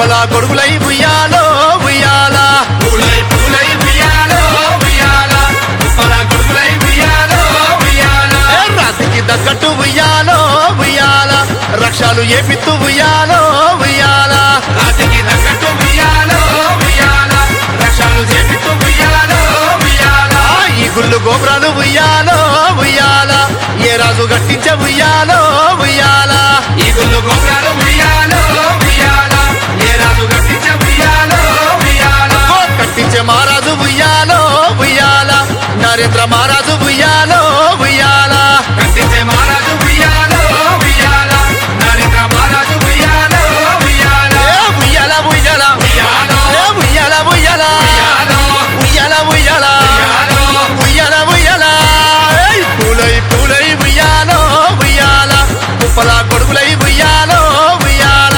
ఉప్పల గొడుగులై ఉయ్యాలో ఉయ్యాల పూలై పూలై ఉయ్యాలో ఉయ్యాల ఉప్పల గొడుగులై ఉయ్యాలో ఉయ్యాల ఏ రాతికి తగ్గట్టు ఉయ్యాలో ఉయ్యాల రక్షాలు ఏపిత్తు ఉయ్యాలో ఉయ్యాల రాతికి తగ్గట్టు ఉయ్యాలో ఉయ్యాల రక్షలు చేపిస్తూ ఉయ్యాలో ఉయ్యాల ఆ ఈ గుళ్ళు గోపురాలు ఉయ్యాలో ఉయ్యాల ఏ రాజు గట్టించే ఉయ్యాలో ఉయ్యాల ఈ గుళ్ళు గోపురాలు ఉయ్యాలో ఉయ్యాల ఏ రాజు కట్టించ ఉయ్యాలో ఉయ్యాల ఓ కట్టించే మహారాజు ఉయ్యాలో ఉయ్యాల నరేంద్ర మహారాజు ఉయ్యాలో ఉయ్యాల కట్టించే మహారాజు ఉయ్యాలో ఉయ్యాల నరేంద్ర మహారాజు ఉయ్యాలో ఉయ్యాల ఏ ఉయ్యాల ఉయ్యాల ఉయ్యాలో ఏ ఉయ్యాల ఉయ్యాల ఉయ్యాలో ఉయ్యాల ఉయ్యాల ఉయ్యాలో ఉయ్యాల ఉయ్యాల ఏయ్ పూలై పూలై ఉయ్యాలో ఉయ్యాల కుప్పల కొడుకులై ఉయ్యాలో ఉయ్యాల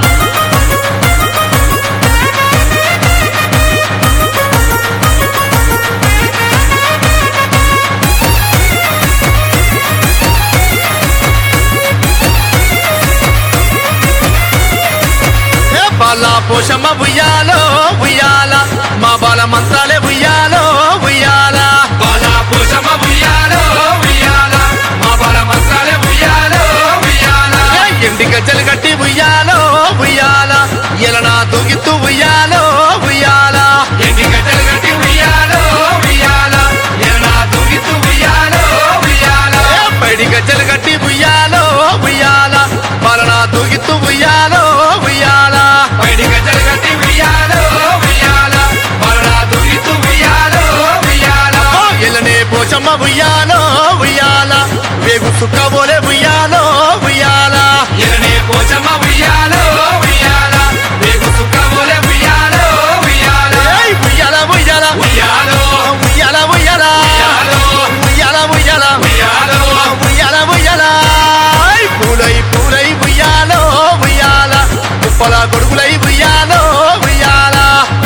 ఏ బాల పోషమ్మ ఉయ్యాలో ఉయ్యాల మా బాల మంత్రాలే ఉయ్యాలో ఉయ్యాల బాల పోషమ్మ ఉయ్యాలో ఉయ్యాల మా బల మంత్రాలే ఉయ్యాలో ఉయ్యాల ఏ ఎండి గజ్జలు కట్టి ఉయ్యాలో ఉయ్యాల ఎలనా దూగిత్తు ఉయ్యాలో ఉయ్యాల ఎండి గడ్డలు కట్టి ఉయ్యాలో ఉయ్యాల ఎరనా దూగితూ ఉయ్యాలో ఉయ్యాల ఏ పైడి గజ్జలు కట్టి ఉయ్యాలో ఉయ్యాల పలనా దూగిత్తు ఉయ్యాలో ఉయ్యాల బయటి గడ్డలు కట్టి ఉయ్యాలో ఉయ్యాల బలనా దూగితూ ఉయ్యాలో ఉయ్యాల ఓ ఎలనే పోచమ్మ ఉయ్యాలో ఉయ్యాల వేగు సుక్క బోలే ఉయ్యాలో ఉయ్యాల ఎరనే పోచమ్మ ఉయ్యాలో ఉయ్యాల రేగు సుక్క పోలే ఉయ్యాలో ఉయ్యాల ఏయ్ ఉయ్యాల ఉయ్యాల ఉయ్యాలో ఉయ్యాల ఉయ్యాల ఉయ్యాలో ఉయ్యాల ఉయ్యాల ఉయ్యాలో ఉయ్యాల ఉయ్యాల ఐ పూలై పూలై ఉయ్యాలో ఉయ్యాల కుప్పల గొడుగులై ఉయ్యాలో ఉయ్యాల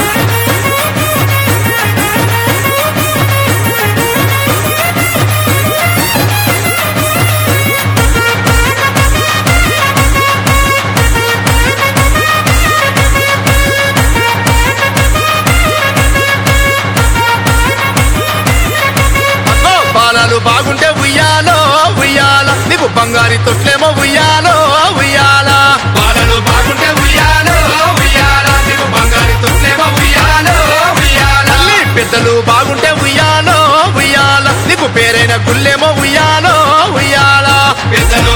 అగ్గో బాలాలు బాగుంటే ఉయ్యాలో ఉయ్యాల నీకు బంగారి తొట్లేమో ఉయ్యాలో ఉయ్యాల బాలలు బాగుంటే ఉయ్యాలో ఉయ్యాల నీకు బంగారు తొట్లేమో ఉయ్యాలో ఉయ్యాల తల్లి పెద్దలు బాగుంటే ఉయ్యాలో ఉయ్యాల నీకు పేరైన గుళ్ళేమో ఉయ్యాలో ఉయ్యాల పెద్దలు